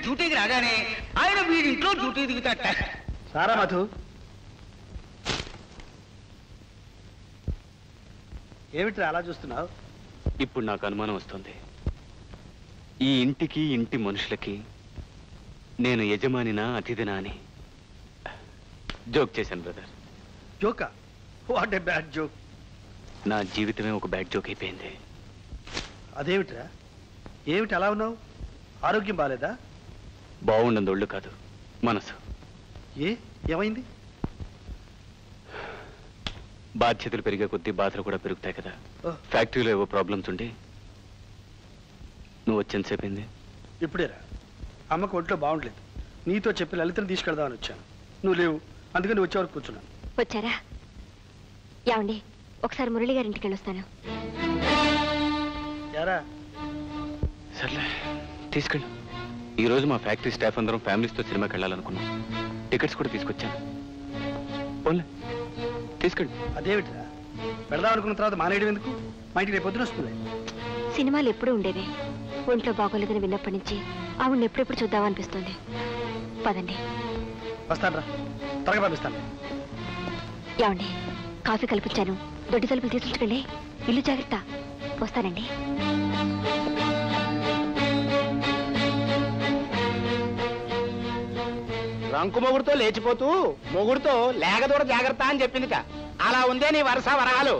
డ్యూటీకి రాగానే ఆయన వీడింట్లో డ్యూటీ దిగుతాట సారా మధు ఏమిట్రా అలా చూస్తున్నావు ఇప్పుడు నాకు అనుమానం వస్తుంది ఈ ఇంటికి ఇంటి మనుషులకి నేను యజమానినా అతిథినా అని జోక్ చేశాను బ్రదర్ జోకా వాట్ ఏ బ్యాడ్ జోక్ నా జీవితమే ఒక బ్యాడ్ జోక్ అయిపోయింది అదేమిట్రా ఏమిటి అలా ఉన్నావు ఆరోగ్యం బాలేదా బాగుండదు ఒళ్ళు కాదు మనసు ఏ ఏమైంది బాధ్యతలు పెరిగే కొద్దీ బాధలు కూడా పెరుగుతాయి కదా ఓ, ఫ్యాక్టరీలో ఏవో ప్రాబ్లమ్స్ ఉండి నువ్వు వచ్చేంతసేపు అయింది ఇప్పుడేరా అమ్మకు ఒంట్లో బాగుండలేదు నీతో చెప్పి లలితను తీసుకెళ్దామని వచ్చాను నువ్వు లేవు అందుకని వచ్చే వరకు కూర్చున్నాను వచ్చారా యావండి ఒకసారి మురళి గారి ఇంటికి వెళ్ళొస్తాను యారా సర్లే తీసుకెళ్ళు ఈ రోజు మా ఫ్యాక్టరీ స్టాఫ్ అందరం ఫ్యామిలీస్తో సినిమాకి వెళ్ళాలనుకున్నాం టికెట్స్ కూడా తీసుకొచ్చాను పోన్లే తీసుకెళ్ళు అదేమిట్రా పెడదాం అనుకున్న తర్వాత మానేయడం ఎందుకు మా ఇంటికి రేపు పొద్దున వస్తుంది సినిమాలు ఎప్పుడూ ఉండేవే ఒంట్లో బాగోలేదని విన్నప్పటి నుంచి ఆవిడని ఎప్పుడెప్పుడు చూద్దామనిపిస్తుంది పదండి వస్తాను రా త్వరగా పంపిస్తాను యావండి కాఫీ కల్పించాను దొడ్డి తలుపులు తీసుకెళ్ళి ఇల్లు జాగ్రత్త వస్తానండి రంకు మొగుడుతో లేచిపోతూ మొగుడుతో లేగదూడ జాగ్రత్త అని చెప్పిందిట అలా ఉందే నీ వరుస వరహాలు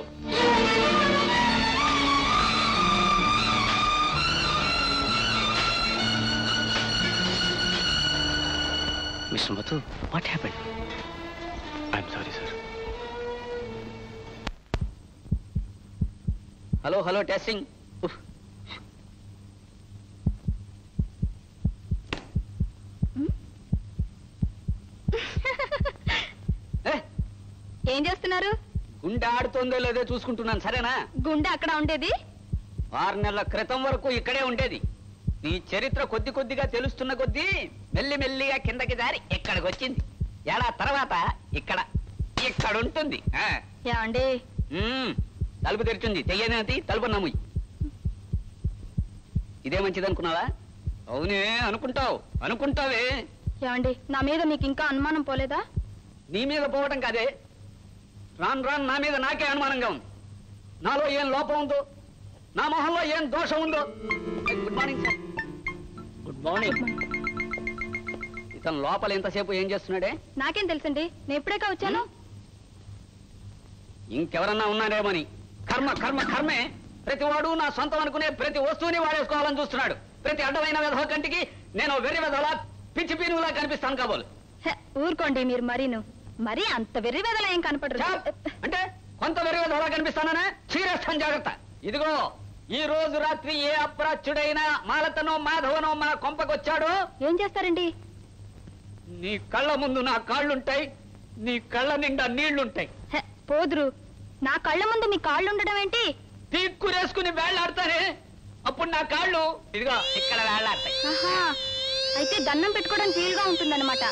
mister Madhu what happened I'm sorry sir hello hello testing ఏం చేస్తున్నారు గుండె ఆడుతోందో లేదో చూసుకుంటున్నాను సరేనా గుండె అక్కడ ఉండేది ఆరు నెలల క్రితం వరకు ఇక్కడే ఉండేది నీ చరిత్ర కొద్ది కొద్దిగా తెలుస్తున్న కొద్దీ మెల్లి మెల్లిగా కిందకి జారి ఇక్కడికి వచ్చింది ఏడా తర్వాత ఇక్కడ ఇక్కడ ఉంటుంది ఆ. ఏమండి మ్మ్. తలుపు తెరిచింది తెయ్యనేది తలుపు నమ్ముయి ఇదే మంచిది అనుకున్నావా అవునే అనుకుంటావు అనుకుంటావే ఏమండి నా మీద మీకు ఇంకా అనుమానం పోలేదా నీ మీద పోవటం కాదే రాను రాను నా మీద నాకే అనుమానంగా ఉంది నాలో ఏం లోపం ఉందో నా మొహంలో ఏం దోషం ఉందో good morning sir good morning ఇతను లోపల ఎంతసేపు ఏం చేస్తున్నాడే నాకేం తెలుసండి నేను ఎప్పుడేకా వచ్చాను ఇంకెవరన్నా ఉన్నారేమని కర్మ కర్మ కర్మే ప్రతి వాడు నా సొంతం అనుకునే ప్రతి వస్తువుని వాడేసుకోవాలని చూస్తున్నాడు ప్రతి అడ్డమైన విధవ కంటికి నేను వెర్రి విధవలా పిచ్చి పీనుగులా కనిపిస్తాను కాబోలు హె, ఊరుకోండి మీరు మరీను మరీ అంత వెర్రి వెదలా ఏం కనపడరు చాప్. అంటే కొంత వెర్రి విధవలా కనిపిస్తాననే చీరేస్తాను జాగ్రత్త ఇదిగో ఈ రోజు రాత్రి ఏ అప్రాచ్యుడైన మాలతనో మాధవనో మా కొంపకొచ్చాడో ఏం చేస్తారండి నీ కళ్ళ ముందు నా కాళ్ళుంటాయి నీ కళ్ళ నిండా నీళ్లుంటాయి హె, పోదురు నా కళ్ళ ముందు మీ కాళ్ళు ఉండడం ఏంటి తీక్కురేసుకుని వేళ్లాడతానే అప్పుడు నా కాళ్ళు ఇదిగో ఇక్కడ వేళ్లాడతాయి ఆహా అయితే దండం పెట్టుకోవడానికి వీలుగా ఉంటుందన్నమాట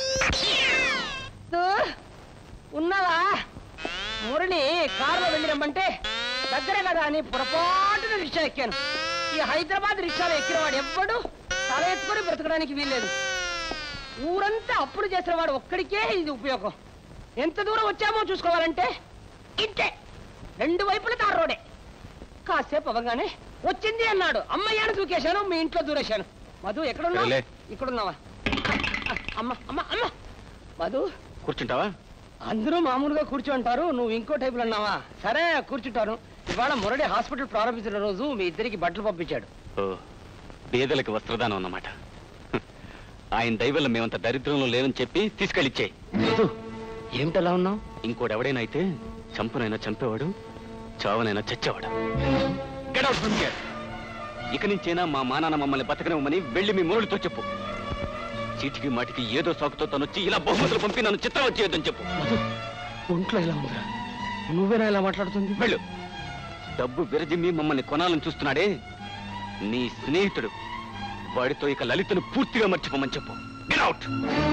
ఉన్నావా మురళి కారులో వెళ్ళిరమ్మంటే దగ్గరే కదా అని పొరపాటున రిక్షా ఎక్కాను ఈ హైదరాబాద్ రిక్షాలో ఎక్కిన వాడు ఎవ్వడు తల ఎత్తుకొని బ్రతకడానికి వీల్లేదు ఊరంతా అప్పులు చేసిన వాడు ఒక్కడికే ఇది ఉపయోగం ఎంత దూరం వచ్చామో చూసుకోవాలంటే ఇంతే రెండు వైపుల తారు రోడే కాసేపు అవ్వగానే వచ్చింది అన్నాడు అమ్మయ్యాను దూకేశాను మీ ఇంట్లో దూరేశాను మధు ఎక్కడున్నావు లే. ఇక్కడున్నావా అమ్మ అమ్మ అమ్మ మధు కూర్చుంటావా అందరూ మామూలుగా కూర్చుంటారు నువ్వు ఇంకో టైపులో ఉన్నావా సరే కూర్చుంటాను ఇవాళ మురళి హాస్పిటల్ ప్రారంభించిన రోజు మీ ఇద్దరికి బట్టలు పంపించాడు ఓ పేదలకి వస్త్రదానం అన్నమాట హ్. ఆయన దైవల్ల మేమంత దరిద్రంలో లేవని చెప్పి తీసుకెళ్ళిచ్చాయి మధు ఏమిటలా ఉన్నావు ఇంకోటి ఎవడైనా అయితే చంపునైనా చంపేవాడు చావనైనా చచ్చేవాడు Get out from here. ఇక నుంచైనా మా మానాన్న మమ్మల్ని బతకనివ్వమని వెళ్ళి మీ మురళితో చెప్పు చీటికి మాటికి ఏదో సాకుతో తనొచ్చి ఇలా బహుమతులు పంపి నన్ను చిత్రం వచ్చేయొద్దని చెప్పు మధు ఒంట్లో ఎలా ఉందిరా నువ్వేనా ఇలా మాట్లాడుతుంది వెళ్ళు డబ్బు విరజిమ్మి మమ్మల్ని కొనాలని చూస్తున్నాడే నీ స్నేహితుడు వాడితో ఇక లలితను పూర్తిగా మర్చిపోమని చెప్పు Get out.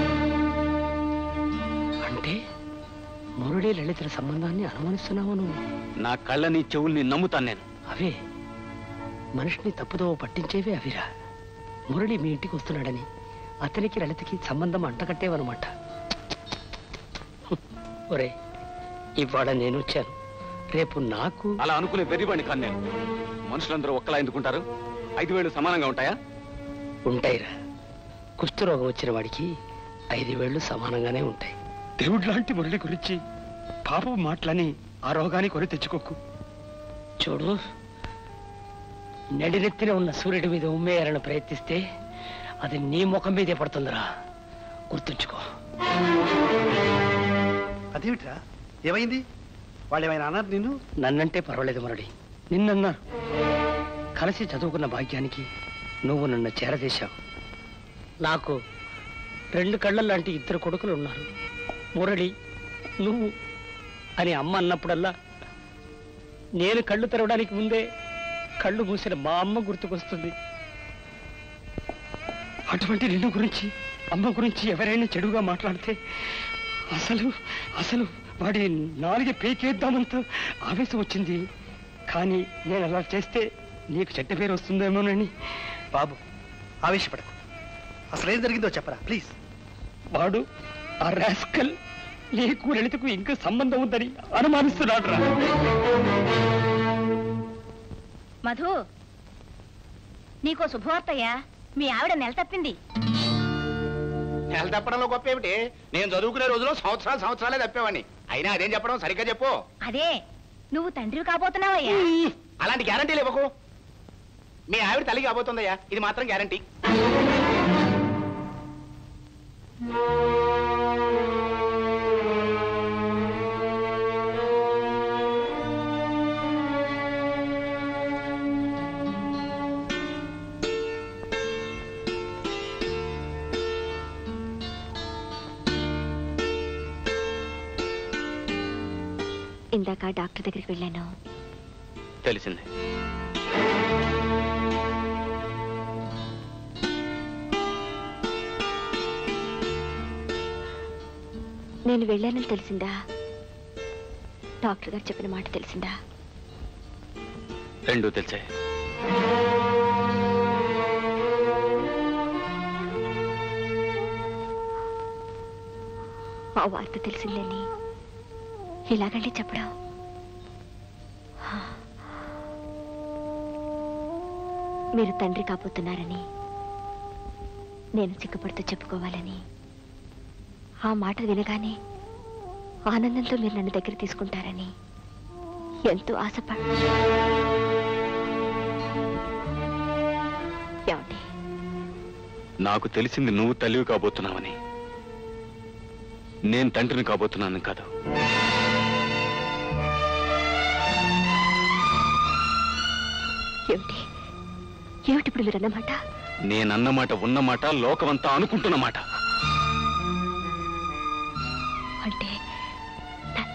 అంటే మురళి లలితల సంబంధాన్ని అనుమానిస్తున్నావు నువ్వు నా కళ్ళని చెవుల్ని నమ్ముతాను నేను అవే మనిషిని తప్పుదో పట్టించేవే అవిరా మురళి మీ ఇంటికి వస్తున్నాడని అతనికి లలితకి సంబంధం అంటకట్టేవన్నమాట ఒరే ఇవాళ నేను వచ్చాను రేపు నాకు అలా అనుకునే వెర్రివాడిని కాను నేను మనుషులందరూ ఒక్కలా ఎందుకుంటారు ఐదు వేలు సమానంగా ఉంటాయా ఉంటాయిరా కుష్ఠరోగం వచ్చిన వాడికి ఐదు వేళ్ళు సమానంగానే ఉంటాయి దేవుడు లాంటి మురళి గురించి పాపం మాటలని ఆ రోగాన్ని కొని తెచ్చుకోకు చూడు నడినెత్తిన ఉన్న సూర్యుడి మీద ఉమ్మేయాలని ప్రయత్నిస్తే అది నీ ముఖం మీదే పడుతుందిరా గుర్తుంచుకో అదేమిట్రా ఏమైంది వాళ్ళు ఏమైనా అన్నారు నిన్ను నన్నంటే పర్వాలేదు మురళి నిన్నన్నారు కలిసి చదువుకున్న భాగ్యానికి నువ్వు నన్ను చేరదీశావు నాకు రెండు కళ్ళ లాంటి ఇద్దరు కొడుకులు ఉన్నారు మురళి నువ్వు అని అమ్మ అన్నప్పుడల్లా నేను కళ్ళు తెరవడానికి ముందే కళ్ళు మూసిన మా అమ్మ గుర్తుకొస్తుంది అటువంటి నిన్ను గురించి అమ్మ గురించి ఎవరైనా చెడుగా మాట్లాడితే అసలు అసలు వాడి నాలుగే పేకేద్దామంత ఆవేశం వచ్చింది కానీ నేను అలా చేస్తే నీకు చెడ్డ పేరు వస్తుందేమోనని బాబు ఆవేశపడకు అసలు ఏం జరిగిందో చెప్పరా ప్లీజ్ వాడు ఆ రాస్కల్ నీకు లలితకు ఇంకా సంబంధం ఉందని అనుమానిస్తున్నాడు రా మధు నీకో శుభవార్తయ్యా మీ ఆవిడ నెల తప్పింది నెల తప్పడంలో గొప్ప ఏమిటి నేను చదువుకునే రోజులో సంవత్సరాలు సంవత్సరాలే తప్పేవాడిని అయినా అదేం చెప్పడం సరిగ్గా చెప్పు అదే నువ్వు తండ్రివి కాబోతున్నావయ్యా అలాంటి గ్యారంటీలు ఇవ్వకు మీ ఆవిడ తల్లి కాబోతుందయ్యా ఇది మాత్రం గ్యారంటీ ఇందాక డాక్టర్ దగ్గరికి వెళ్ళాను తెలిసింది నేను వెళ్ళానని తెలిసిందా డాక్టర్ గారు చెప్పిన మాట తెలిసిందా రెండూ తెలిసాయి ఆ వార్త తెలిసిందని ఇలాగండి చెప్పడం మీరు తండ్రి కాబోతున్నారని నేను సిగ్గుపడుతూ చెప్పుకోవాలని ఆ మాట వినగానే ఆనందంతో మీరు నన్ను దగ్గర తీసుకుంటారని ఎంతో ఆశపడ ఏమండి నాకు తెలిసింది నువ్వు తల్లివి కాబోతున్నావని నేను తండ్రిని కాబోతున్నాను కాదు ఏమిటి ఏమిటి ఇప్పుడు మీరు అన్నమాట నేనన్నమాట ఉన్నమాట లోకమంతా అనుకుంటున్నమాట అంటే న-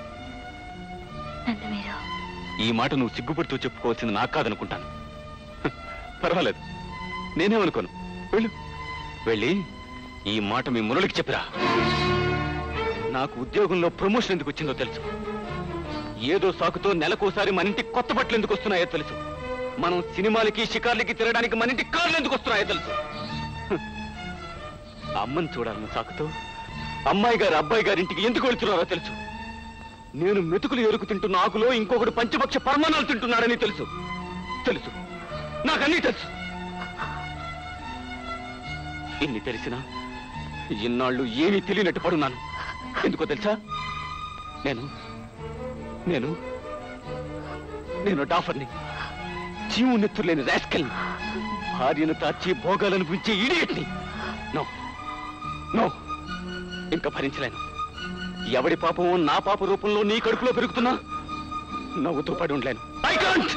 నన్ను మీరు ఈ మాట నువ్వు సిగ్గుపడుతూ చెప్పుకోవాల్సింది నాకు కాదనుకుంటాను హ, పర్వాలేదు నేనేమనుకోను వెళ్ళు వెళ్ళి ఈ మాట మీ మురళికి చెప్పిరా నాకు ఉద్యోగంలో ప్రమోషన్ ఎందుకు వచ్చిందో తెలుసు ఏదో సాకుతో నెలకోసారి మన ఇంటికి కొత్త బట్టలు ఎందుకు వస్తున్నాయో తెలుసు మనం సినిమాలకి షికార్లకి తిరగడానికి మన ఇంటికి కార్లు ఎందుకు వస్తున్నాయో తెలుసు హ, అమ్మని చూడాలని సాకుతో అమ్మాయి గారు అబ్బాయి గారి ఇంటికి ఎందుకు వెళ్తున్నారో తెలుసు నేను మెతుకులు ఎరుకు తింటున్న ఆకులో ఇంకొకడు పంచపక్ష పరమాణాలు తింటున్నాడని తెలుసు తెలుసు నాకన్నీ తెలుసు ఇన్ని తెలిసినా ఇన్నాళ్ళు ఏమీ తెలియనట్టు పడున్నాను ఎందుకో తెలుసా నేను నేను నేను డాఫర్ని జీవు నెత్తులేని రాస్కెల్ని భార్యను తాచి భోగాలనిపించే ఇడియట్ని నో నో ఇంకా భరించలేను ఎవడి పాపమో నా పాప రూపంలో నీ కడుపులో పెరుగుతున్నా నవ్వుతూ పడి ఉండలేను ఐ కాంట్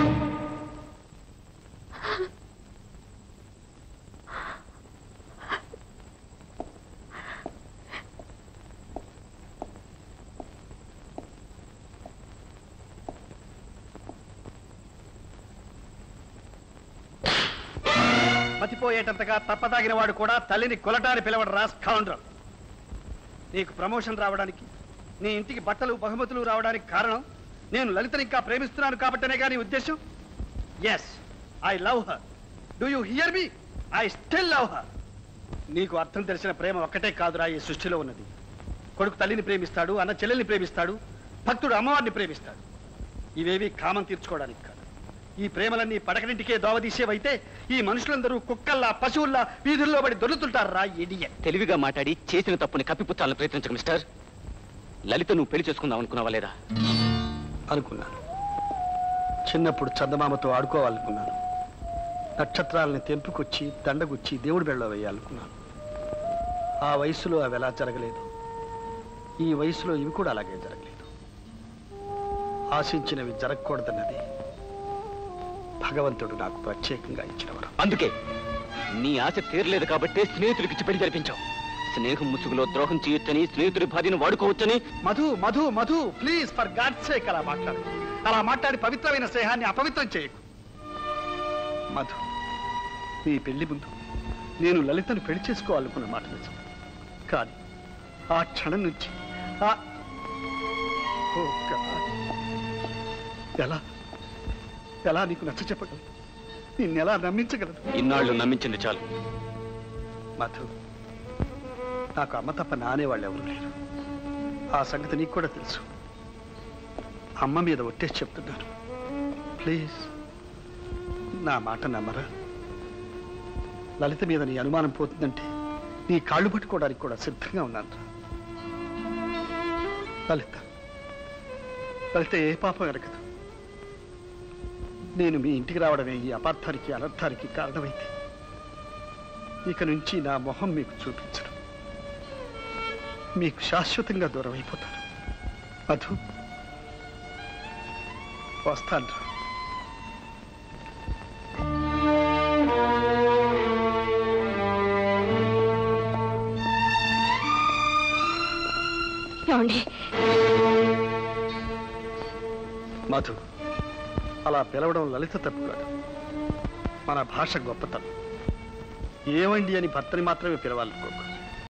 మతిపోయేటంతగా తప్పదాగిన వాడు కూడా తల్లిని కొలటాన్ని పిలవడు రాస్కాండ్రం నీకు ప్రమోషన్ రావడానికి నీ ఇంటికి బట్టలు బహుమతులు రావడానికి కారణం నేను లలితని ఇంకా ప్రేమిస్తున్నాను కాబట్టనే కానీ ఉద్దేశం yes I love her do you hear me I still love her నీకు అర్థం తెలిసిన ప్రేమ ఒక్కటే కాదురా ఈ సృష్టిలో ఉన్నది కొడుకు తల్లిని ప్రేమిస్తాడు అన్న చెల్లెల్ని ప్రేమిస్తాడు భక్తుడు అమ్మవారిని ప్రేమిస్తాడు ఇవేవి కామం తీర్చుకోవడానికి కాదు ఈ ప్రేమలన్నీ పడకనింటికే దోవదీసేవైతే ఈ మనుషులందరూ కుక్కల్లా పశువుల్లా వీధుల్లో పడి దొరుకుతుంటారా ఎడియ తెలివిగా మాట్లాడి చేసిన తప్పుని కప్పిపుచ్చాలని ప్రయత్నించకు మిస్టర్ లలిత నువ్వు పెళ్లి చేసుకుందాం అనుకున్నావా లేదా అనుకున్నాను చిన్నప్పుడు చందమామతో ఆడుకోవాలనుకున్నాను నక్షత్రాలని తెంపుకొచ్చి దండగుచ్చి దేవుడి బెళ్ళ వేయాలనుకున్నాను ఆ వయసులో అవి ఎలా జరగలేదు ఈ వయసులో ఇవి కూడా అలాగే జరగలేదు ఆశించినవి జరగకూడదన్నది భగవంతుడు నాకు ప్రత్యేకంగా ఇచ్చినవరం అందుకే నీ ఆశ తీరలేదు కాబట్టి స్నేహితుడికి ఇచ్చి పెళ్లి జరిపించావు స్నేహం ముసుగులో ద్రోహం చేయొచ్చని స్నేహితుడి భార్యను వాడుకోవచ్చని Madhu Madhu Madhu please for God sake అలా మాట్లాడు అలా మాట్లాడి పవిత్రమైన స్నేహాన్ని అపవిత్రం చేయకు మధు నీ పెళ్లి ముందు నేను లలితను పెళ్లి చేసుకోవాలనుకున్న మాట నిజం కానీ ఆ క్షణం నుంచి ఆ ఓ God. ఎలా ఎలా నీకు నచ్చ చెప్పగలను నిన్ను ఎలా నమ్మించగలను ఇన్నాళ్ళు నమ్మించింది చాలు మధు నాకు అమ్మ తప్ప నానే వాళ్ళు ఎవరు లేరు ఆ సంగతి నీకు కూడా తెలుసు అమ్మ మీద ఒట్టేసి చెప్తున్నాను ప్లీజ్ నా మాట నమ్మరా లలిత మీద నీ అనుమానం పోతుందంటే నీ కాళ్ళు పట్టుకోవడానికి కూడా సిద్ధంగా ఉన్నాను లలిత లలిత ఏ పాపం ఎరగదు నేను మీ ఇంటికి రావడమే ఈ అపార్థానికి అనర్థానికి కారణమైతే ఇక నుంచి నా మొహం మీకు చూపించను మీకు శాశ్వతంగా దూరం అయిపోతాను మధు వస్తాను రా. ఏమండి మధు అలా పిలవడం లలిత తప్పు కాదు మన భాష గొప్పతనం ఏమండి అని భర్తని మాత్రమే పిలవాలనుకోకు